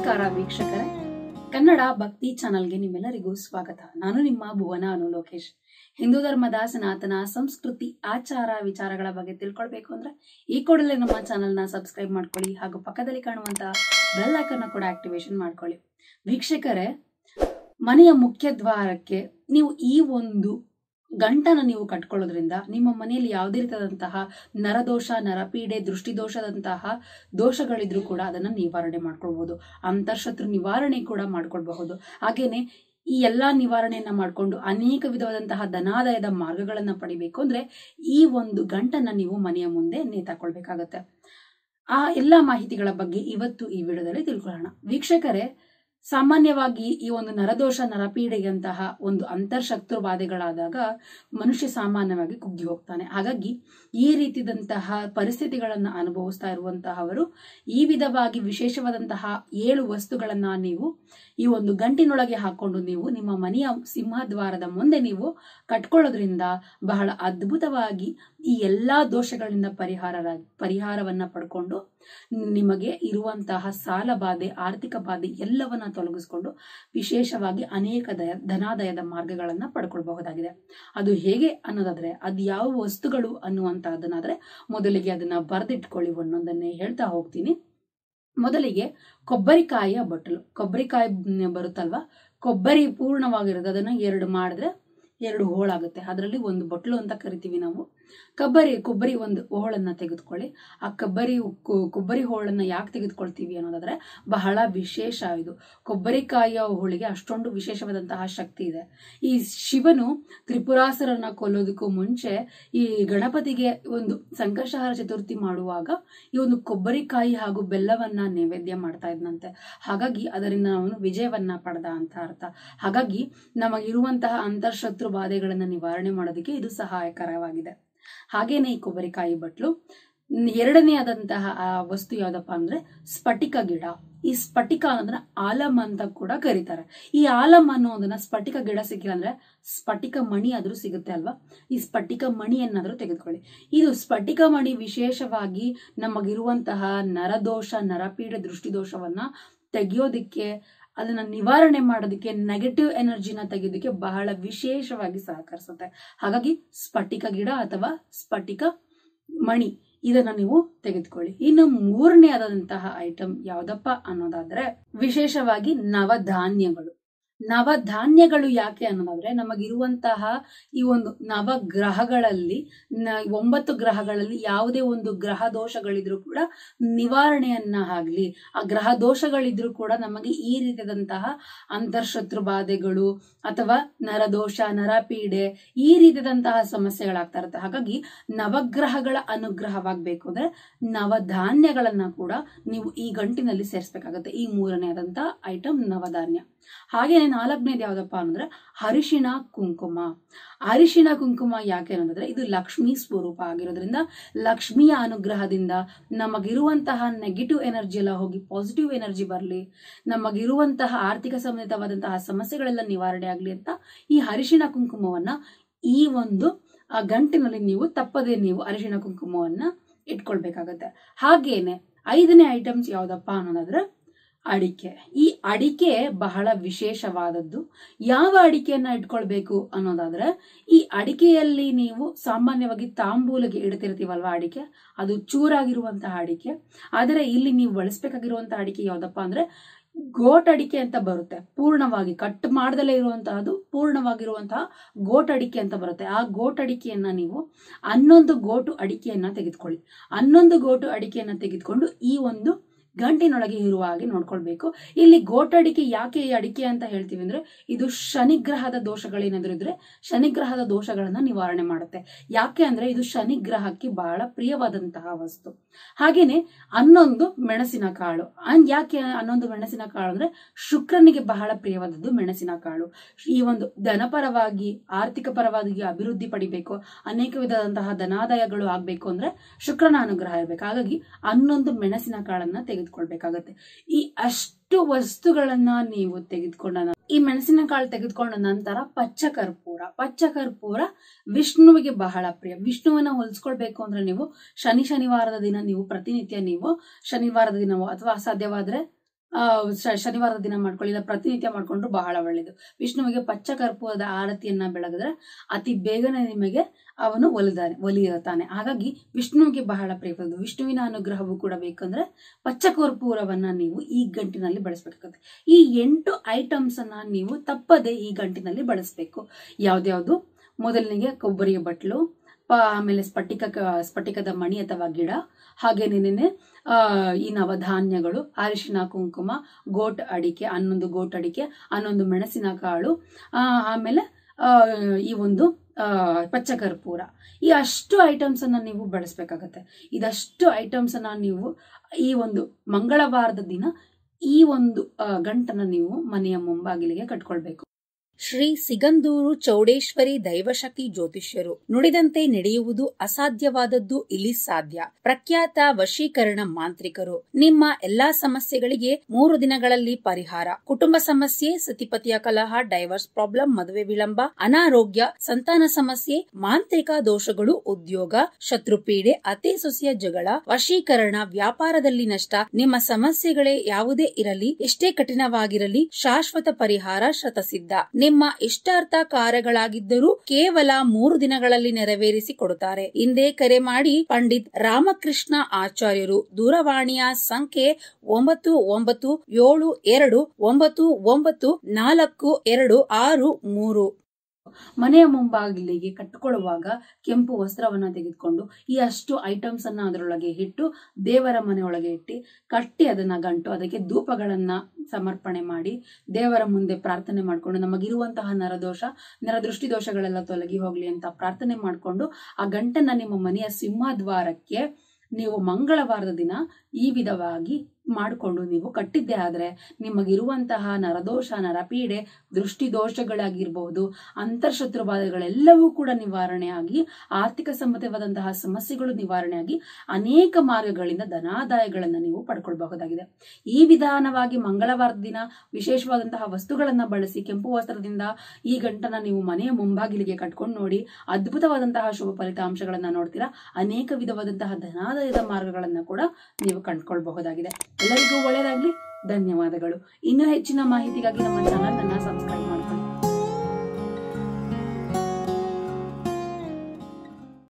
ನಮಸ್ಕಾರ ವೀಕ್ಷಕರೇ ಕನ್ನಡ ಭಕ್ತಿ ಚಾನಲ್ಗೆ ನಿಮ್ಮೆಲ್ಲರಿಗೂ ಸ್ವಾಗತ ನಾನು ನಿಮ್ಮ ಭುವನ ಅನು ಲೋಕೇಶ್ ಹಿಂದೂ ಧರ್ಮದ ಸನಾತನ ಸಂಸ್ಕೃತಿ ಆಚಾರ ವಿಚಾರಗಳ ಬಗ್ಗೆ ತಿಳ್ಕೊಳ್ಬೇಕು ಅಂದ್ರೆ ಈ ಕೂಡಲೇ ನಮ್ಮ ಚಾನಲ್ನ ಸಬ್ಸ್ಕ್ರೈಬ್ ಮಾಡ್ಕೊಳ್ಳಿ ಹಾಗೂ ಪಕ್ಕದಲ್ಲಿ ಕಾಣುವಂತಹ ಬೆಲ್ ಐಕನ್ನ ಕೂಡ ಆಕ್ಟಿವೇಶನ್ ಮಾಡ್ಕೊಳ್ಳಿ ವೀಕ್ಷಕರೇ ಮನೆಯ ಮುಖ್ಯ ದ್ವಾರಕ್ಕೆ ನೀವು ಈ ಒಂದು ಗಂಟನ ನೀವು ಕಟ್ಕೊಳ್ಳೋದ್ರಿಂದ ನಿಮ್ಮ ಮನೆಯಲ್ಲಿ ಯಾವುದೇ ರೀತಿಯಾದಂತಹ ನರದೋಷ ನರಪೀಡೆ ದೃಷ್ಟಿದೋಷದಂತಹ ದೋಷಗಳಿದ್ರೂ ಕೂಡ ಅದನ್ನ ನಿವಾರಣೆ ಮಾಡ್ಕೊಳ್ಬಹುದು ಅಂತರ್ಶತ್ರು ನಿವಾರಣೆ ಕೂಡ ಮಾಡ್ಕೊಳ್ಬಹುದು ಹಾಗೇನೆ ಈ ಎಲ್ಲಾ ನಿವಾರಣೆಯನ್ನ ಮಾಡ್ಕೊಂಡು ಅನೇಕ ವಿಧವಾದಂತಹ ಧನಾದಾಯದ ಮಾರ್ಗಗಳನ್ನ ಪಡಿಬೇಕು ಅಂದ್ರೆ ಈ ಒಂದು ಗಂಟನ್ನ ನೀವು ಮನೆಯ ಮುಂದೆ ನೇತಾಕೊಳ್ಬೇಕಾಗತ್ತೆ ಆ ಎಲ್ಲಾ ಮಾಹಿತಿಗಳ ಬಗ್ಗೆ ಇವತ್ತು ಈ ವಿಡಿಯೋದಲ್ಲಿ ತಿಳ್ಕೊಳ್ಳೋಣ ವೀಕ್ಷಕರೇ ಸಾಮಾನ್ಯವಾಗಿ ಈ ಒಂದು ನರದೋಷ ನರಪೀಡೆಯಂತಹ ಒಂದು ಅಂತರ್ಶತ್ರು ಬಾಧೆಗಳಾದಾಗ ಮನುಷ್ಯ ಸಾಮಾನ್ಯವಾಗಿ ಕುಗ್ಗಿ ಹೋಗ್ತಾನೆ ಹಾಗಾಗಿ ಈ ರೀತಿದಂತಹ ಪರಿಸ್ಥಿತಿಗಳನ್ನ ಅನುಭವಿಸ್ತಾ ಇರುವಂತಹವರು ಈ ವಿಧವಾಗಿ ವಿಶೇಷವಾದಂತಹ ಏಳು ವಸ್ತುಗಳನ್ನ ನೀವು ಈ ಒಂದು ಗಂಟಿನೊಳಗೆ ಹಾಕೊಂಡು ನೀವು ನಿಮ್ಮ ಮನೆಯ ಸಿಂಹದ್ವಾರದ ಮುಂದೆ ನೀವು ಕಟ್ಕೊಳ್ಳೋದ್ರಿಂದ ಬಹಳ ಅದ್ಭುತವಾಗಿ ಈ ಎಲ್ಲಾ ದೋಷಗಳಿಂದ ಪರಿಹಾರ ಪರಿಹಾರವನ್ನ ಪಡ್ಕೊಂಡು ನಿಮಗೆ ಇರುವಂತಹ ಸಾಲ ಬಾಧೆ ಆರ್ಥಿಕ ಬಾಧೆ ಎಲ್ಲವನ್ನ ತೊಲಗಿಸ್ಕೊಂಡು ವಿಶೇಷವಾಗಿ ಅನೇಕ ದಯ ಧನಾದಾಯದ ಮಾರ್ಗಗಳನ್ನ ಪಡ್ಕೊಳ್ಬಹುದಾಗಿದೆ ಅದು ಹೇಗೆ ಅನ್ನೋದಾದ್ರೆ ಅದು ಯಾವ ವಸ್ತುಗಳು ಅನ್ನುವಂತಹದನ್ನಾದ್ರೆ ಮೊದಲಿಗೆ ಅದನ್ನ ಬರೆದಿಟ್ಕೊಳ್ಳಿ ಒಂದೊಂದನ್ನೇ ಹೇಳ್ತಾ ಹೋಗ್ತೀನಿ ಮೊದಲಿಗೆ ಕೊಬ್ಬರಿಕಾಯಿಯ ಬಟ್ಟಲು ಕೊಬ್ಬರಿಕಾಯಿ ಬರುತ್ತಲ್ವಾ ಕೊಬ್ಬರಿ ಪೂರ್ಣವಾಗಿರೋದು ಅದನ್ನ ಎರಡು ಮಾಡಿದ್ರೆ ಎರಡು ಹೋಳಾಗುತ್ತೆ ಅದರಲ್ಲಿ ಒಂದು ಬಟ್ಲು ಅಂತ ಕರಿತೀವಿ ನಾವು ಕೊಬ್ಬರಿ ಕೊಬ್ಬರಿ ಒಂದು ಹೋಳನ್ನ ತೆಗೆದುಕೊಳ್ಳಿ ಆ ಕೊಬ್ಬರಿ ಕೊಬ್ಬರಿ ಹೋಳನ್ನ ಯಾಕೆ ತೆಗೆದುಕೊಳ್ತೀವಿ ಅನ್ನೋದಾದ್ರೆ ಬಹಳ ವಿಶೇಷ ಇದು ಕೊಬ್ಬರಿಕಾಯಿಯ ಹೋಳಿಗೆ ಅಷ್ಟೊಂದು ವಿಶೇಷವಾದಂತಹ ಶಕ್ತಿ ಇದೆ ಈ ಶಿವನು ತ್ರಿಪುರಾಸುರನ್ನ ಕೊಲ್ಲೋದಕ್ಕೂ ಮುಂಚೆ ಈ ಗಣಪತಿಗೆ ಒಂದು ಸಂಕಷ್ಟಹಾರ ಚತುರ್ಥಿ ಮಾಡುವಾಗ ಈ ಒಂದು ಕೊಬ್ಬರಿಕಾಯಿ ಹಾಗೂ ಬೆಲ್ಲವನ್ನ ನೈವೇದ್ಯ ಮಾಡ್ತಾ ಇದ್ನಂತೆ ಹಾಗಾಗಿ ಅದರಿಂದ ಅವನು ವಿಜಯವನ್ನ ಪಡೆದ ಅಂತ ಅರ್ಥ ಹಾಗಾಗಿ ನಮಗಿರುವಂತಹ ಅಂತರ್ಶತ್ರು ಬಾಧೆಗಳನ್ನ ನಿವಾರಣೆ ಮಾಡೋದಕ್ಕೆ ಇದು ಸಹಾಯಕರವಾಗಿದೆ ಹಾಗೇನೆ ಈ ಕೊಬ್ಬರಿಕಾಯಿ ಬಟ್ಲು ಎರಡನೆಯಾದಂತಹ ಆ ವಸ್ತು ಯಾವ್ದಪ್ಪ ಅಂದ್ರೆ ಸ್ಫಟಿಕ ಗಿಡ ಈ ಸ್ಫಟಿಕ ಅನ್ನೋದನ್ನ ಆಲಮ್ ಅಂತ ಕೂಡ ಕರೀತಾರೆ ಈ ಆಲಮ್ ಅನ್ನೋದನ್ನ ಸ್ಫಟಿಕ ಗಿಡ ಸಿಕ್ಕಿಲ್ಲ ಅಂದ್ರೆ ಸ್ಫಟಿಕ ಮಣಿ ಆದ್ರೂ ಸಿಗುತ್ತೆ ಅಲ್ವಾ ಈ ಸ್ಫಟಿಕ ಮಣಿಯನ್ನಾದ್ರೂ ತೆಗೆದುಕೊಳ್ಳಿ ಇದು ಸ್ಫಟಿಕ ಮಣಿ ವಿಶೇಷವಾಗಿ ನಮಗಿರುವಂತಹ ನರದೋಷ ನರಪೀಡೆ ದೃಷ್ಟಿದೋಷವನ್ನ ತೆಗೆಯೋದಿಕ್ಕೆ ಅದನ್ನ ನಿವಾರಣೆ ಮಾಡೋದಕ್ಕೆ ನೆಗೆಟಿವ್ ಎನರ್ಜಿನ ತೆಗೆಯೋದಕ್ಕೆ ಬಹಳ ವಿಶೇಷವಾಗಿ ಸಹಕರಿಸುತ್ತೆ ಹಾಗಾಗಿ ಸ್ಫಟಿಕ ಗಿಡ ಅಥವಾ ಸ್ಫಟಿಕ ಮಣಿ ಇದನ್ನ ನೀವು ತೆಗೆದುಕೊಳ್ಳಿ ಇನ್ನು ಮೂರನೇ ಆದಂತಹ ಐಟಮ್ ಯಾವ್ದಪ್ಪ ಅನ್ನೋದಾದ್ರೆ ವಿಶೇಷವಾಗಿ ನವಧಾನ್ಯಗಳು ನವಧಾನ್ಯಗಳು ಯಾಕೆ ಅನ್ನೋದಾದ್ರೆ ನಮಗಿರುವಂತಹ ಈ ಒಂದು ನವಗ್ರಹಗಳಲ್ಲಿ ಒಂಬತ್ತು ಗ್ರಹಗಳಲ್ಲಿ ಯಾವುದೇ ಒಂದು ಗ್ರಹ ದೋಷಗಳಿದ್ರೂ ಕೂಡ ನಿವಾರಣೆಯನ್ನ ಆಗ್ಲಿ ಆ ಗ್ರಹ ದೋಷಗಳಿದ್ರೂ ಕೂಡ ನಮಗೆ ಈ ರೀತಿಯಾದಂತಹ ಅಂತರ್ಶತ್ರು ಬಾಧೆಗಳು ಅಥವಾ ನರದೋಷ ನರಪೀಡೆ ಈ ರೀತಿಯಾದಂತಹ ಸಮಸ್ಯೆಗಳಾಗ್ತಾ ಇರುತ್ತೆ ಹಾಗಾಗಿ ನವಗ್ರಹಗಳ ಅನುಗ್ರಹವಾಗಬೇಕು ಅಂದ್ರೆ ನವಧಾನ್ಯಗಳನ್ನ ಕೂಡ ನೀವು ಈ ಗಂಟಿನಲ್ಲಿ ಸೇರಿಸಬೇಕಾಗುತ್ತೆ ಈ ಮೂರನೇ ಆದಂತಹ ಐಟಮ್ ನವಧಾನ್ಯ ಹಾಗೇನೆ ನಾಲ್ಕನೇದು ಯಾವ್ದಪ್ಪ ಅಂದ್ರೆ ಅರಿಶಿಣ ಕುಂಕುಮ ಅರಿಶಿಣ ಕುಂಕುಮ ಯಾಕೆ ಅನ್ನೋದಾದ್ರೆ ಇದು ಲಕ್ಷ್ಮೀ ಸ್ವರೂಪ ಆಗಿರೋದ್ರಿಂದ ಲಕ್ಷ್ಮಿಯ ಅನುಗ್ರಹದಿಂದ ನಮಗಿರುವಂತಹ ನೆಗೆಟಿವ್ ಎನರ್ಜಿ ಎಲ್ಲ ಹೋಗಿ ಪಾಸಿಟಿವ್ ಎನರ್ಜಿ ಬರಲಿ ನಮಗಿರುವಂತಹ ಆರ್ಥಿಕ ಸಂಬಂಧಿತವಾದಂತಹ ಸಮಸ್ಯೆಗಳೆಲ್ಲ ನಿವಾರಣೆ ಆಗ್ಲಿ ಅಂತ ಈ ಅರಿಶಿಣ ಕುಂಕುಮವನ್ನ ಈ ಒಂದು ಗಂಟಿನಲ್ಲಿ ನೀವು ತಪ್ಪದೆ ನೀವು ಅರಿಶಿಣ ಕುಂಕುಮವನ್ನ ಇಟ್ಕೊಳ್ಬೇಕಾಗತ್ತೆ ಹಾಗೇನೆ ಐದನೇ ಐಟಮ್ಸ್ ಯಾವ್ದಪ್ಪ ಅನ್ನೋದಾದ್ರೆ ಅಡಿಕೆ ಈ ಅಡಿಕೆ ಬಹಳ ವಿಶೇಷವಾದದ್ದು ಯಾವ ಅಡಿಕೆಯನ್ನ ಇಟ್ಕೊಳ್ಬೇಕು ಅನ್ನೋದಾದ್ರೆ ಈ ಅಡಿಕೆಯಲ್ಲಿ ನೀವು ಸಾಮಾನ್ಯವಾಗಿ ತಾಂಬೂಲಿಗೆ ಇಡ್ತಿರ್ತೀವಲ್ವಾ ಅಡಿಕೆ ಅದು ಚೂರಾಗಿರುವಂತಹ ಅಡಿಕೆ ಆದರೆ ಇಲ್ಲಿ ನೀವು ಬಳಸಬೇಕಾಗಿರುವಂತಹ ಅಡಿಕೆ ಯಾವ್ದಪ್ಪ ಅಂದ್ರೆ ಗೋಟ್ ಅಡಿಕೆ ಅಂತ ಬರುತ್ತೆ ಪೂರ್ಣವಾಗಿ ಕಟ್ ಮಾಡದಲ್ಲೇ ಇರುವಂತಹದ್ದು ಪೂರ್ಣವಾಗಿರುವಂತಹ ಗೋಟ್ ಅಡಿಕೆ ಅಂತ ಬರುತ್ತೆ ಆ ಗೋಟ್ ಅಡಿಕೆಯನ್ನ ನೀವು ಹನ್ನೊಂದು ಗೋಟು ಅಡಿಕೆಯನ್ನ ತೆಗೆದುಕೊಳ್ಳಿ ಹನ್ನೊಂದು ಗೋಟು ಅಡಿಕೆಯನ್ನ ತೆಗೆದುಕೊಂಡು ಈ ಒಂದು ಗಂಟಿನೊಳಗೆ ಇರುವ ಹಾಗೆ ನೋಡ್ಕೊಳ್ಬೇಕು ಇಲ್ಲಿ ಗೋಟಡಿಕೆ ಯಾಕೆ ಈ ಅಡಿಕೆ ಅಂತ ಹೇಳ್ತೀವಿ ಅಂದ್ರೆ ಇದು ಶನಿಗ್ರಹದ ದೋಷಗಳೇನಾದ್ರೂ ಇದ್ರೆ ಶನಿಗ್ರಹದ ದೋಷಗಳನ್ನ ನಿವಾರಣೆ ಮಾಡುತ್ತೆ ಯಾಕೆ ಅಂದ್ರೆ ಇದು ಶನಿಗ್ರಹಕ್ಕೆ ಬಹಳ ಪ್ರಿಯವಾದಂತಹ ವಸ್ತು ಹಾಗೇನೆ ಹನ್ನೊಂದು ಮೆಣಸಿನ ಕಾಳು ಅಂಡ್ ಯಾಕೆ ಹನ್ನೊಂದು ಮೆಣಸಿನ ಕಾಳು ಅಂದ್ರೆ ಶುಕ್ರನಿಗೆ ಬಹಳ ಪ್ರಿಯವಾದದ್ದು ಮೆಣಸಿನ ಕಾಳು ಈ ಒಂದು ಧನಪರವಾಗಿ ಆರ್ಥಿಕ ಪರವಾಗಿ ಅಭಿವೃದ್ಧಿ ಪಡಿಬೇಕು ಅನೇಕ ವಿಧದಂತಹ ಧನಾದಾಯಗಳು ಆಗ್ಬೇಕು ಅಂದ್ರೆ ಶುಕ್ರನ ಅನುಗ್ರಹ ಇರಬೇಕು ಹಾಗಾಗಿ ಹನ್ನೊಂದು ಮೆಣಸಿನ ಕಾಳನ್ನ ತೆಗೆದುಕೊಳ್ಬೇಕಾಗತ್ತೆ ಈ ಅಷ್ಟು ವಸ್ತುಗಳನ್ನ ನೀವು ತೆಗೆದುಕೊಂಡ ಈ ಮೆಣಸಿನಕಾಳು ತೆಗೆದುಕೊಂಡ ನಂತರ ಪಚ್ಚ ಕರ್ಪೂರ ಪಚ್ಚ ಕರ್ಪೂರ ವಿಷ್ಣುವಿಗೆ ಬಹಳ ಪ್ರಿಯ ವಿಷ್ಣುವನ್ನ ಹೋಲಿಸ್ಕೊಳ್ಬೇಕು ಅಂದ್ರೆ ನೀವು ಶನಿ ಶನಿವಾರದ ದಿನ ನೀವು ಪ್ರತಿನಿತ್ಯ ನೀವು ಶನಿವಾರದ ದಿನವೋ ಅಥವಾ ಸಾಧ್ಯವಾದ್ರೆ ಆ, ಶ- ಶನಿವಾರದ ದಿನ ಮಾಡ್ಕೊಳ್ಳಿ ಇಲ್ಲ ಪ್ರತಿನಿತ್ಯ ಮಾಡ್ಕೊಂಡ್ರು ಬಹಳ ಒಳ್ಳೆಯದು ವಿಷ್ಣುವಿಗೆ ಪಚ್ಚ ಕರ್ಪೂರದ ಆರತಿಯನ್ನ ಬೆಳಗಿದ್ರೆ ಅತಿ ಬೇಗನೆ ನಿಮಗೆ ಅವನು ಒಲಿದಾನೆ ಒಲಿಯುತ್ತಾನೆ ಹಾಗಾಗಿ ವಿಷ್ಣುವಿಗೆ ಬಹಳ ಪ್ರಿಯವಾದದ್ದು ವಿಷ್ಣುವಿನ ಅನುಗ್ರಹವು ಕೂಡ ಬೇಕಂದ್ರೆ ಪಚ್ಚ ಕರ್ಪೂರವನ್ನ ನೀವು ಈ ಗಂಟಿನಲ್ಲಿ ಬಳಸಬೇಕಾಗುತ್ತೆ ಈ ಎಂಟು ಐಟಮ್ಸ್ ಅನ್ನ ನೀವು ತಪ್ಪದೆ ಈ ಗಂಟಿನಲ್ಲಿ ಬಳಸಬೇಕು ಯಾವ್ದ್ಯಾವ್ದು ಮೊದಲನಿಗೆ ಕೊಬ್ಬರಿಯ ಬಟ್ಲು ಪ ಆಮೇಲೆ ಸ್ಫಟಿಕ ಸ್ಫಟಿಕದ ಮಣಿ ಅಥವಾ ಗಿಡ ಹಾಗೇನೇನೆ ಆ ಈ ನವಧಾನ್ಯಗಳು ಅರಿಶಿನ ಕುಂಕುಮ ಗೋಟ್ ಅಡಿಕೆ ಹನ್ನೊಂದು ಗೋಟ್ ಅಡಿಕೆ ಹನ್ನೊಂದು ಮೆಣಸಿನ ಕಾಳು ಆ, ಆಮೇಲೆ ಆ, ಈ ಒಂದು ಆ, ಪಚ್ಚ ಕರ್ಪೂರ ಈ ಅಷ್ಟು ಐಟಮ್ಸ್ ಅನ್ನ ನೀವು ಬಳಸಬೇಕಾಗತ್ತೆ ಇದಷ್ಟು ಐಟಮ್ಸ್ ಅನ್ನ ನೀವು ಈ ಒಂದು ಮಂಗಳವಾರದ ದಿನ ಈ ಒಂದು ಆ, ಗಂಟನ್ನ ನೀವು ಮನೆಯ ಮುಂಬಾಗಿಲಿಗೆ ಕಟ್ಕೊಳ್ಬೇಕು ಶ್ರೀ ಸಿಗಂದೂರು ಚೌಡೇಶ್ವರಿ ದೈವಶಕ್ತಿ ಜ್ಯೋತಿಷ್ಯರು ನುಡಿದಂತೆ ನಡೆಯುವುದು ಅಸಾಧ್ಯವಾದದ್ದು ಇಲ್ಲಿ ಸಾಧ್ಯ ಪ್ರಖ್ಯಾತ ವಶೀಕರಣ ಮಾಂತ್ರಿಕರು ನಿಮ್ಮ ಎಲ್ಲಾ ಸಮಸ್ಯೆಗಳಿಗೆ ಮೂರು ದಿನಗಳಲ್ಲಿ ಪರಿಹಾರ ಕುಟುಂಬ ಸಮಸ್ಯೆ ಸತಿಪತಿಯ ಕಲಹ ಡೈವರ್ಸ್ ಪ್ರಾಬ್ಲಮ್ ಮದುವೆ ವಿಳಂಬ ಅನಾರೋಗ್ಯ ಸಂತಾನ ಸಮಸ್ಯೆ ಮಾಂತ್ರಿಕ ದೋಷಗಳು ಉದ್ಯೋಗ ಶತ್ರುಪೀಡೆ ಅತಿ ಸೊಸೆಯ ಜಗಳ ವಶೀಕರಣ ವ್ಯಾಪಾರದಲ್ಲಿ ನಷ್ಟ ನಿಮ್ಮ ಸಮಸ್ಯೆಗಳೇ ಯಾವುದೇ ಇರಲಿ ಎಷ್ಟೇ ಕಠಿಣವಾಗಿರಲಿ ಶಾಶ್ವತ ಪರಿಹಾರ ಶತಸಿದ್ಧ ನಿಮ್ಮ ಇಷ್ಟಾರ್ಥ ಕಾರ್ಯಗಳಾಗಿದ್ದರೂ ಕೇವಲ ಮೂರು ದಿನಗಳಲ್ಲಿ ನೆರವೇರಿಸಿ ಕೊಡುತ್ತಾರೆ ಹಿಂದೆ ಕರೆ ಮಾಡಿ ಪಂಡಿತ್ ರಾಮಕೃಷ್ಣ ಆಚಾರ್ಯರು ದೂರವಾಣಿಯ ಸಂಖ್ಯೆ ಒಂಬತ್ತು ಒಂಬತ್ತು ಏಳು ಎರಡು ಒಂಬತ್ತು ಒಂಬತ್ತು ನಾಲ್ಕು ಎರಡು ಆರು ಮೂರು ಮನೆಯ ಮುಂಬಾಗಿಲಿಗೆ ಕಟ್ಟಿಕೊಳ್ಳುವಾಗ ಕೆಂಪು ವಸ್ತ್ರವನ್ನ ತೆಗೆದುಕೊಂಡು ಈ ಅಷ್ಟು ಐಟಮ್ಸ್ ಅನ್ನ ಅದರೊಳಗೆ ಇಟ್ಟು ದೇವರ ಮನೆಯೊಳಗೆ ಇಟ್ಟು ಕಟ್ಟಿ ಅದನ್ನ ಗಂಟು ಅದಕ್ಕೆ ಧೂಪಗಳನ್ನ ಸಮರ್ಪಣೆ ಮಾಡಿ ದೇವರ ಮುಂದೆ ಪ್ರಾರ್ಥನೆ ಮಾಡಿಕೊಂಡು ನಮಗಿರುವಂತಹ ನರದೋಷ ನರದೃಷ್ಟಿ ದೋಷಗಳೆಲ್ಲ ತೊಲಗಿ ಹೋಗ್ಲಿ ಅಂತ ಪ್ರಾರ್ಥನೆ ಮಾಡಿಕೊಂಡು ಆ ಗಂಟನ್ನ ನಿಮ್ಮ ಮನೆಯ ಸಿಂಹದ್ವಾರಕ್ಕೆ ನೀವು ಮಂಗಳವಾರದ ದಿನ ಈ ವಿಧವಾಗಿ ಮಾಡಿಕೊಂಡು ನೀವು ಕಟ್ಟಿದ್ದೇ ಆದ್ರೆ ನಿಮಗಿರುವಂತಹ ನರದೋಷ ನರಪೀಡೆ ದೃಷ್ಟಿ ದೋಷಗಳಾಗಿರ್ಬಹುದು ಅಂತರ್ಶತ್ರುವಾದಗಳೆಲ್ಲವೂ ಕೂಡ ನಿವಾರಣೆ ಆಗಿ ಆರ್ಥಿಕ ಸಮ್ಮತವಾದಂತಹ ಸಮಸ್ಯೆಗಳು ನಿವಾರಣೆ ಆಗಿ ಅನೇಕ ಮಾರ್ಗಗಳಿಂದ ಧನಾದಾಯಗಳನ್ನ ನೀವು ಪಡ್ಕೊಳ್ಬಹುದಾಗಿದೆ ಈ ವಿಧಾನವಾಗಿ ಮಂಗಳವಾರದ ದಿನ ವಿಶೇಷವಾದಂತಹ ವಸ್ತುಗಳನ್ನ ಬಳಸಿ ಕೆಂಪು ವಸ್ತ್ರದಿಂದ ಈ ಗಂಟನ ನೀವು ಮನೆಯ ಮುಂಬಾಗಿಲಿಗೆ ಕಟ್ಕೊಂಡು ನೋಡಿ ಅದ್ಭುತವಾದಂತಹ ಶುಭ ಫಲಿತಾಂಶಗಳನ್ನ ನೋಡ್ತೀರಾ ಅನೇಕ ವಿಧವಾದಂತಹ ಧನಾದಾಯದ ಮಾರ್ಗಗಳನ್ನ ಕೂಡ ನೀವು ಕಂಡುಕೊಳ್ಬಹುದಾಗಿದೆ ಎಲ್ಲರಿಗೂ ಒಳ್ಳೆಯದಾಗ್ಲಿ ಧನ್ಯವಾದಗಳು ಇನ್ನೂ ಹೆಚ್ಚಿನ ಮಾಹಿತಿಗಾಗಿ ನಮ್ಮ ಚಾನಲ್ ಅನ್ನ ಸಬ್ಸ್ಕ್ರೈಬ್ ಮಾಡ್ಕೊಳ್ಳಿ